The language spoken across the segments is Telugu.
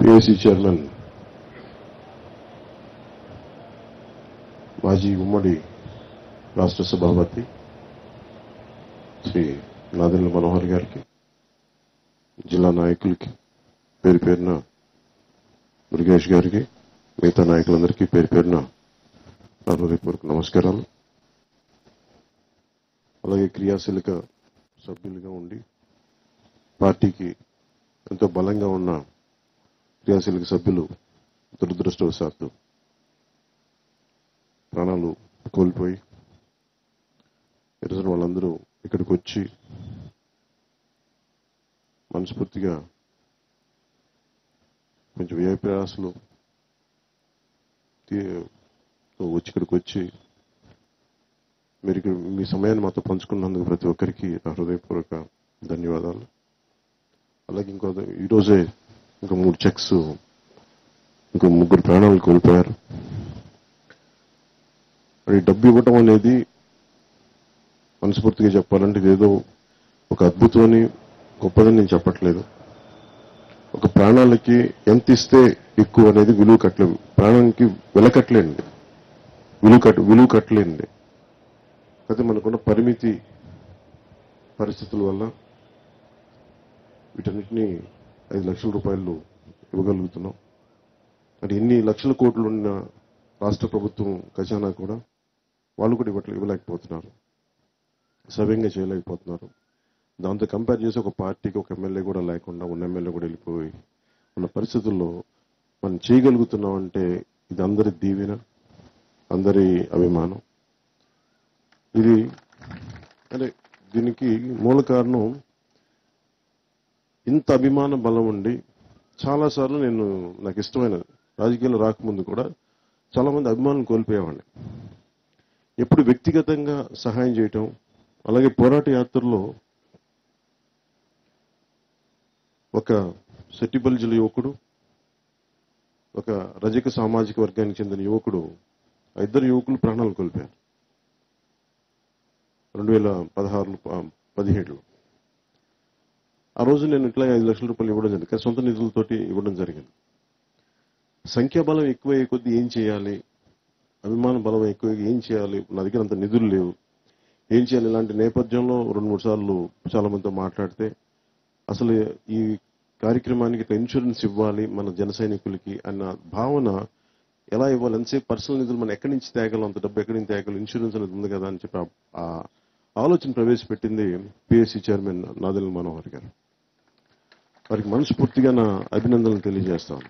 పిఎస్సి చైర్మన్ మాజీ ఉమ్మడి రాష్ట్ర సభాపతి శ్రీ నాదెండ్ల మనోహర్ గారికి జిల్లా నాయకులకి పేరు పేరున మురుగేష్ గారికి మిగతా నాయకులందరికీ పేరు పేరున నా హృదయపూర్వక నమస్కారాలు అలాగే క్రియాశీలక సభ్యులుగా ఉండి పార్టీకి ఎంతో బలంగా ఉన్న క్రియాశీలక సభ్యులు దురదృష్టవశాత్తు ప్రాణాలు కోల్పోయి ఈరోజు వాళ్ళందరూ ఇక్కడికి వచ్చి మనస్ఫూర్తిగా కొంచెం వ్యయ ప్రయాసాలు తీ- వచ్చి ఇక్కడికి వచ్చి మీరు ఇక్కడ మీ సమయాన్ని మాతో పంచుకున్నందుకు ప్రతి ఒక్కరికి నా హృదయపూర్వక ధన్యవాదాలు అలాగే ఇంకో ఈరోజే ఇంకా మూడు చెక్స్ ఇంకో ముగ్గురు ప్రాణాలు కోల్పోయారు మరి డబ్బు ఇవ్వటం అనేది మనస్ఫూర్తిగా చెప్పాలంటే ఇదేదో ఒక అద్భుతమని గొప్పదని నేను చెప్పట్లేదు ఒక ప్రాణాలకి ఎంత ఇస్తే ఎక్కువ అనేది విలువ కట్టలేము ప్రాణానికి వెల కట్టలేండి విలువ కట్ విలువ కట్టలేండి అయితే మనకున్న పరిమితి పరిస్థితుల వల్ల వీటన్నిటిని ఐదు లక్షల రూపాయలు ఇవ్వగలుగుతున్నాం మరి ఎన్ని లక్షల కోట్లు ఉన్న రాష్ట్ర ప్రభుత్వం ఖజానా కూడా వాళ్ళు కూడా ఇవ్వట్లే ఇవ్వలేకపోతున్నారు సవ్యంగా చేయలేకపోతున్నారు దాంతో కంపేర్ చేసి ఒక పార్టీకి ఒక ఎమ్మెల్యే కూడా లేకుండా ఉన్న ఎమ్మెల్యే కూడా వెళ్ళిపోయి ఉన్న పరిస్థితుల్లో మనం చేయగలుగుతున్నాం అంటే ఇది అందరి దీవెన అందరి అభిమానం ఇది అంటే దీనికి మూల కారణం ఇంత అభిమాన బలం ఉండి చాలాసార్లు నేను నాకు ఇష్టమైన రాజకీయాలు రాకముందు కూడా చాలా మంది అభిమానులు కోల్పోయేవాడిని ఎప్పుడు వ్యక్తిగతంగా సహాయం చేయటం అలాగే పోరాట యాత్రలో ఒక సెట్టిబల్జుల యువకుడు ఒక రజక సామాజిక వర్గానికి చెందిన యువకుడు ఆ ఇద్దరు యువకులు ప్రాణాలు కోల్పోయారు రెండు వేల పదహారులో పదిహేడులో ఆ రోజు నేను ఇట్లా ఐదు లక్షల రూపాయలు ఇవ్వడం జరిగింది కానీ సొంత నిధులతోటి ఇవ్వడం జరిగింది సంఖ్యాబలం ఎక్కువ కొద్దీ ఏం చేయాలి అభిమాన బలం ఎక్కువ ఏం చేయాలి నా దగ్గర అంత నిధులు లేవు ఏం చేయాలి ఇలాంటి నేపథ్యంలో రెండు మూడు సార్లు చాలా మందితో మాట్లాడితే అసలు ఈ కార్యక్రమానికి ఇట్లా ఇన్సూరెన్స్ ఇవ్వాలి మన జన సైనికులకి అన్న భావన ఎలా ఇవ్వాలి ఎంతసేపు పర్సనల్ నిధులు మనం ఎక్కడి నుంచి తేగలం అంత డబ్బు ఎక్కడి నుంచి తేగలం ఇన్సూరెన్స్ అనేది ఉంది కదా అని చెప్పి ఆ- ఆ ఆలోచన ప్రవేశపెట్టింది పిఎస్సి చైర్మన్ నాదెల్ మనోహర్ గారు వారికి మనస్ఫూర్తిగా నా అభినందనలు తెలియజేస్తాను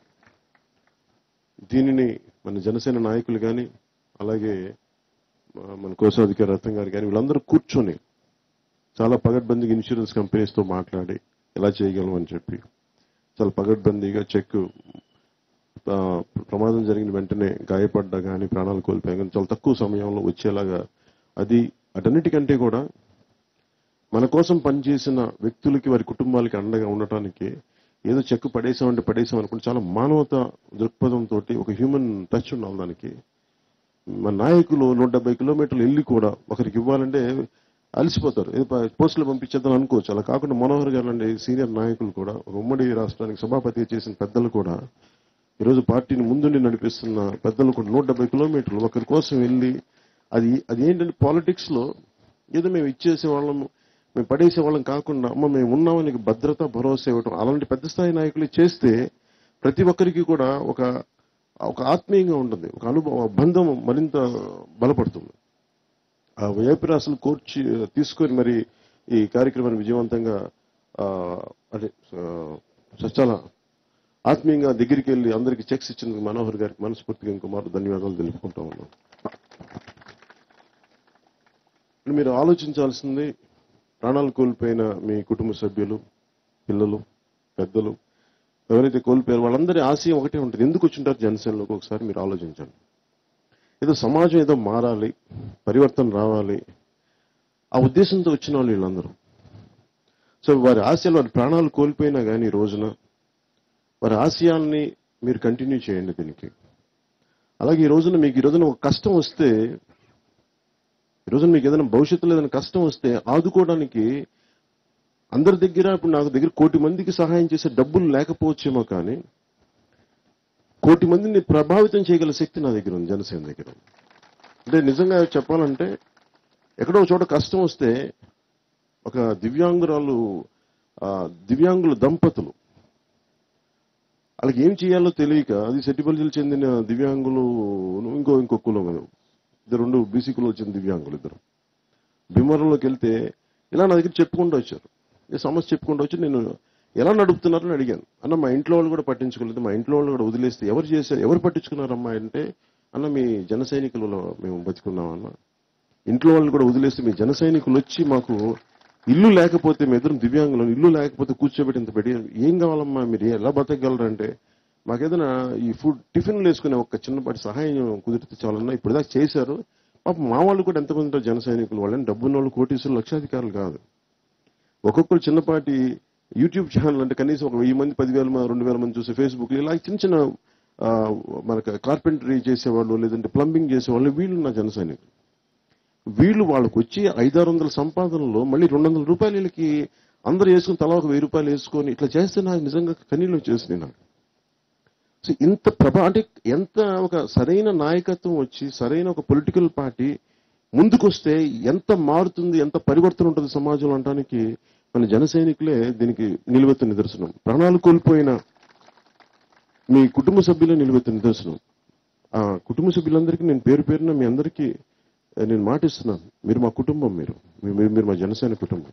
దీనిని మన జనసేన నాయకులు కానీ అలాగే మ- మన కోశాధికారి రత్నం గారు కానీ వీళ్ళందరూ కూర్చొని చాలా పగడ్బందీగా ఇన్సూరెన్స్ కంపెనీస్తో మాట్లాడి ఎలా చేయగలం అని చెప్పి చాలా పగడ్బందీగా చెక్ ఆ, ప్రమాదం జరిగిన వెంటనే గాయపడ్డా కానీ ప్రాణాలు కోల్పోయా కానీ చాలా తక్కువ సమయంలో వచ్చేలాగా అది అటన్నిటికంటే కూడా మన కోసం పనిచేసిన వ్యక్తులకి వారి కుటుంబాలకి అండగా ఉండటానికి ఏదో చెక్ పడేసామంటే పడేసాం అనుకుంటే చాలా మానవత దృక్పథంతో ఒక హ్యూమన్ టచ్ ఉండాలి దానికి మన నాయకులు నూట డెబ్బై కిలోమీటర్లు వెళ్ళి కూడా ఒకరికి ఇవ్వాలంటే అలసిపోతారు ఏదో ప- పోస్టులు పంపించేద్దాం అనుకోవచ్చు అలా కాకుండా మనోహర్ గారు లాంటి సీనియర్ నాయకులు కూడా ఒక ఉమ్మడి రాష్ట్రానికి సభాపతిగా చేసిన పెద్దలు కూడా ఈరోజు పార్టీని ముందుండి నడిపిస్తున్న పెద్దలు కూడా నూట డెబ్బై కిలోమీటర్లు ఒకరి కోసం వెళ్ళి అది అది ఏంటంటే పాలిటిక్స్ లో ఏదో మేము ఇచ్చేసే వాళ్ళం మేము పడేసే వాళ్ళం కాకుండా అమ్మ మేము ఉన్నామని భద్రత భరోసా ఇవ్వటం అలాంటి పెద్ద స్థాయి నాయకులు చేస్తే ప్రతి ఒక్కరికి కూడా ఒక ఒక ఆత్మీయంగా ఉంటుంది ఒక అనుభవం ఆ బంధం మరింత బలపడుతుంది ఆ వ్యయప్రాసలు కోర్చి తీసుకొని మరి ఈ కార్యక్రమాన్ని విజయవంతంగా ఆ, అంటే ఆ, చాలా ఆత్మీయంగా దగ్గరికి వెళ్ళి అందరికి చెక్స్ ఇచ్చినందుకు మనోహర్ గారికి మనస్ఫూర్తిగా ఇంకో మాట ధన్యవాదాలు తెలుపుకుంటా ఉన్నాం ఇప్పుడు మీరు ఆలోచించాల్సింది ప్రాణాలు కోల్పోయిన మీ కుటుంబ సభ్యులు పిల్లలు పెద్దలు ఎవరైతే కోల్పోయారో వాళ్ళందరి ఆశయం ఒకటే ఉంటుంది ఎందుకు వచ్చింటారు జనసేనలోకి ఒకసారి మీరు ఆలోచించండి ఏదో సమాజం ఏదో మారాలి పరివర్తన రావాలి ఆ ఉద్దేశంతో వచ్చిన వాళ్ళు వీళ్ళందరూ సో వారి ఆశయాలు వారి ప్రాణాలు కోల్పోయినా కానీ ఈ రోజున వారి ఆశయాల్ని మీరు కంటిన్యూ చేయండి దీనికి అలాగే ఈ రోజున మీకు ఈ రోజున ఒక కష్టం వస్తే ఈ రోజున మీకు ఏదైనా భవిష్యత్తులో ఏదైనా కష్టం వస్తే ఆదుకోవడానికి అందరి దగ్గర ఇప్పుడు నాకు దగ్గర కోటి మందికి సహాయం చేసే డబ్బులు లేకపోవచ్చేమో కానీ కోటి మందిని ప్రభావితం చేయగల శక్తి నా దగ్గర ఉంది జనసేన దగ్గర ఉంది. అంటే నిజంగా చెప్పాలంటే ఎక్కడో ఒక చోట కష్టం వస్తే ఒక దివ్యాంగురాలు ఆ, దివ్యాంగుల దంపతులు వాళ్ళకి ఏం చేయాలో తెలియక అది సెట్టిపల్లికి చెందిన దివ్యాంగులు ఇంకో ఇంకో కులం ఇద్దరు రెండు బీసీ కులం చెందిన దివ్యాంగులు ఇద్దరు భీమవరంలోకి వెళ్తే ఇలా నా దగ్గర చెప్పుకుంటూ వచ్చారు ఈ సమస్య చెప్పుకుంటూ వచ్చి నేను ఎలా నడుపుతున్నారని అడిగాను అన్న మా ఇంట్లో వాళ్ళు కూడా పట్టించుకోలేదు మా ఇంట్లో వాళ్ళు కూడా వదిలేస్తే ఎవరు చేశారు ఎవరు పట్టించుకున్నారమ్మా అంటే అన్న మీ జన సైనికులలో మేము బతుకున్నాం అన్న ఇంట్లో వాళ్ళు కూడా వదిలేస్తే మీ జన సైనికులు వచ్చి మాకు ఇల్లు లేకపోతే మీ ఇద్దరు దివ్యాంగులు ఇల్లు లేకపోతే కూర్చోబెట్టి ఇంత పెట్టి ఏం కావాలమ్మా మీరు ఎలా బతకగలరంటే మాకేదైనా ఈ ఫుడ్ టిఫిన్లు వేసుకునే ఒక చిన్నపాటి సహాయం కుదిరితే చాలన్నా ఇప్పుడు దాకా చేశారు పాప మా వాళ్ళు కూడా ఎంతమంది ఉంటారు జన సైనికులు వాళ్ళని డబ్బున్న వాళ్ళు కోటీసులు లక్షాధికారులు కాదు ఒక్కొక్కరు చిన్నపాటి యూట్యూబ్ ఛానల్ అంటే కనీసం ఒక వెయ్యి మంది పదివేల మంది రెండు వేల మంది చూసే ఫేస్బుక్ ఇలా చిన్న చిన్న ఆ, మనకు కార్పెంటరీ చేసేవాళ్ళు లేదంటే ప్లంబింగ్ చేసేవాళ్ళు వీళ్ళు నా జన సైనికులు వీళ్ళు వాళ్ళకి వచ్చి ఐదారు వందల సంపాదనలో మళ్ళీ రెండు వందల రూపాయలు వీళ్ళకి అందరూ వేసుకుని తలా ఒక వెయ్యి రూపాయలు వేసుకొని ఇట్లా చేస్తే నాకు నిజంగా కనీళ్ళు వచ్చేసింది నాకు సో ఇంత ప్రభా అంటే ఎంత ఒక సరైన నాయకత్వం వచ్చి సరైన ఒక పొలిటికల్ పార్టీ ముందుకొస్తే ఎంత మారుతుంది ఎంత పరివర్తన ఉంటుంది సమాజంలో అనడానికి మన జన సైనికులే దీనికి నిలువెత్తు నిదర్శనం ప్రాణాలు కోల్పోయిన మీ కుటుంబ సభ్యులే నిలువెత్తు నిదర్శనం ఆ కుటుంబ సభ్యులందరికీ నేను పేరు పేరున మీ అందరికీ ఆ, నేను మాటిస్తున్నాను మీరు మా కుటుంబం మీరు మీ- మీరు మీరు మా జనసేన కుటుంబం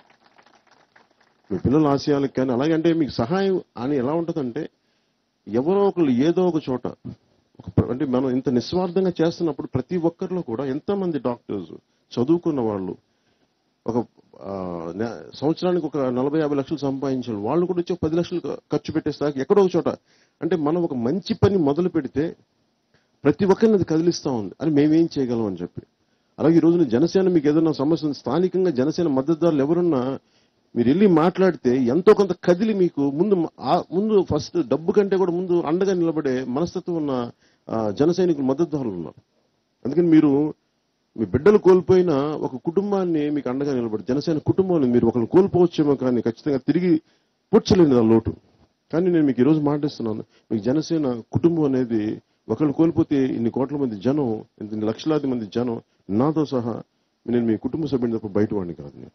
మీ పిల్లల ఆశయాలకు కానీ అలాగే అంటే మీకు సహాయం అని ఎలా ఉంటుందంటే ఎవరో ఒకళ్ళు ఏదో ఒక చోట ఒక ప్ర- అంటే మనం ఇంత నిస్వార్థంగా చేస్తున్నప్పుడు ప్రతి ఒక్కరిలో కూడా ఎంతమంది డాక్టర్స్ చదువుకున్న వాళ్ళు ఒక ఆ, నె- సంవత్సరానికి ఒక నలభై యాభై లక్షలు సంపాదించారు వాళ్ళు కూడా వచ్చి ఒక పది లక్షలు ఖ- ఖర్చు పెట్టేస్తాక ఎక్కడో ఒక చోట అంటే మనం ఒక మంచి పని మొదలు పెడితే ప్రతి ఒక్కరిని అది కదిలిస్తా ఉంది అని మేమేం చేయగలం అని చెప్పి అలాగే ఈ రోజున జనసేన మీకు ఏదైనా సమస్య ఉంది, స్థానికంగా జనసేన మద్దతుదారులు ఎవరున్నా మీరు వెళ్ళి మాట్లాడితే ఎంతో కొంత కదిలి మీకు ముందు ఆ- ముందు ఫస్ట్ డబ్బు కంటే కూడా ముందు అండగా నిలబడే మనస్తత్వం ఉన్న ఆ, జన సైనికులు మద్దతుదారులు ఉన్నారు అందుకని మీరు మీ బిడ్డలు కోల్పోయిన ఒక కుటుంబాన్ని మీకు అండగా నిలబడి జనసేన కుటుంబాన్ని మీరు ఒకరిని కోల్పోవచ్చేమో కానీ ఖచ్చితంగా తిరిగి పూడ్చలేని ఆ లోటు కానీ నేను మీకు ఈరోజు మాటిస్తున్నాను మీకు జనసేన కుటుంబం అనేది ఒకళ్ళు కోల్పోతే ఇన్ని కోట్ల మంది జనం ఇన్ని లక్షలాది మంది జనం నాతో సహా నేను మీ కుటుంబ సభ్యుని తప్ప బయటవాడిని కాదు నేను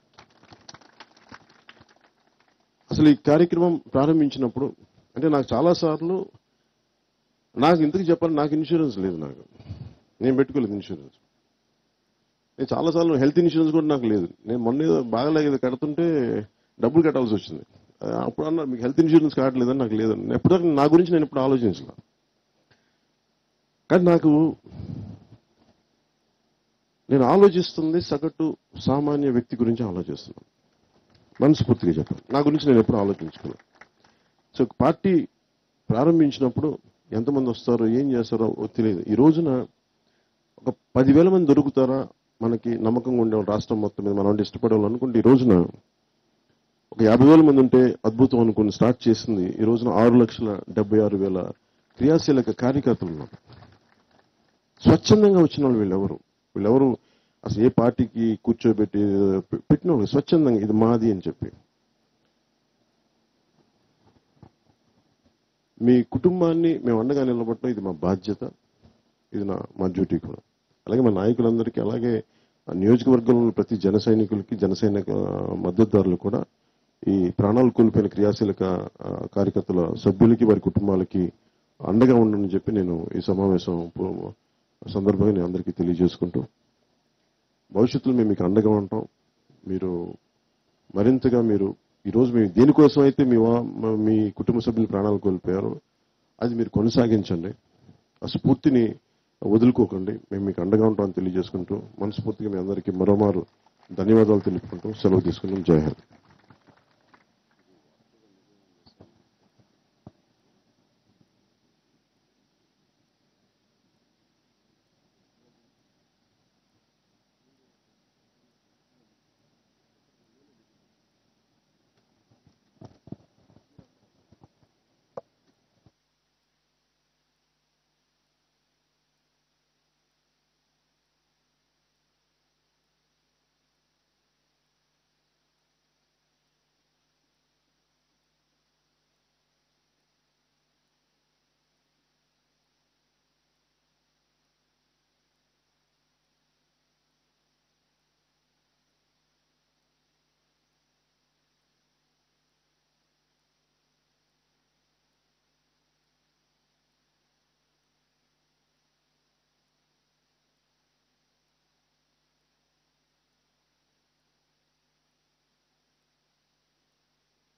అసలు ఈ కార్యక్రమం ప్రారంభించినప్పుడు అంటే నాకు చాలా సార్లు నాకు ఇంతకు చెప్పాలి నాకు ఇన్సూరెన్స్ లేదు నాకు నేను పెట్టుకోలేదు ఇన్సూరెన్స్ నేను చాలాసార్లు హెల్త్ ఇన్సూరెన్స్ కూడా నాకు లేదు నేను మొన్న ఏదో బాగలేదు కడుతుంటే డబ్బులు కట్టాల్సి వచ్చింది ఆ, అప్పుడు అన్నారు మీకు హెల్త్ ఇన్సూరెన్స్ కార్డు లేదని నాకు లేదని నేను ఎప్పుడు నా గురించి నేను ఎప్పుడు ఆలోచించలేదు కానీ నాకు నేను ఆలోచిస్తుంది సగటు సామాన్య వ్యక్తి గురించి ఆలోచిస్తున్నాను మనస్ఫూర్తిగా చెప్పాను నా గురించి నేను ఎప్పుడు ఆలోచించుకున్నాను సో పార్టీ ప్రారంభించినప్పుడు ఎంతమంది వస్తారో ఏం చేస్తారో తెలియదు ఈ రోజున ఒక పదివేల మంది దొరుకుతారా మనకి నమ్మకంగా ఉండే రాష్ట్రం మొత్తం మీద మనం అంటే ఇష్టపడే వాళ్ళు అనుకుంటే ఈ రోజున ఒక యాభై వేల మంది ఉంటే అద్భుతం అనుకుని స్టార్ట్ చేసింది ఈ రోజున ఆరు లక్షల డెబ్బై ఆరు వేల క్రియాశీలక కార్యకర్తలు ఉన్నారు స్వచ్ఛందంగా వచ్చిన వాళ్ళు వీళ్ళెవరు వీళ్ళెవరు అసలు ఏ పార్టీకి కూర్చోబెట్టి పె- పెట్టిన వాళ్ళు స్వచ్ఛందంగా ఇది మాది అని చెప్పి మీ కుటుంబాన్ని మేము అండగా నిలబడటం ఇది మా బాధ్యత ఇది నా మా డ్యూటీ కూడా అలాగే మా నాయకులందరికీ అలాగే ఆ నియోజకవర్గంలో ఉన్న ప్రతి జన సైనికులకి జన సైనిక మద్దతుదారులు కూడా ఈ ప్రాణాలు కోల్పోయిన క్రియాశీలక ఆ, కార్యకర్తల సభ్యులకి వారి కుటుంబాలకి అండగా ఉండని చెప్పి నేను ఈ సమావేశం పూ- సందర్భంగా నేను అందరికీ తెలియజేసుకుంటూ భవిష్యత్తులో మేము మీకు అండగా ఉంటాం మీరు మరింతగా మీరు ఈరోజు మేము దేనికోసం అయితే మీ వా- మ- మీ కుటుంబ సభ్యులు ప్రాణాలు కోల్పోయారో అది మీరు కొనసాగించండి ఆ స్ఫూర్తిని వదులుకోకండి మేము మీకు అండగా ఉంటామని తెలియజేసుకుంటూ మనస్ఫూర్తిగా మీ అందరికీ మరోమారు ధన్యవాదాలు తెలుపుకుంటూ సెలవు తీసుకుంటాం జై హింద్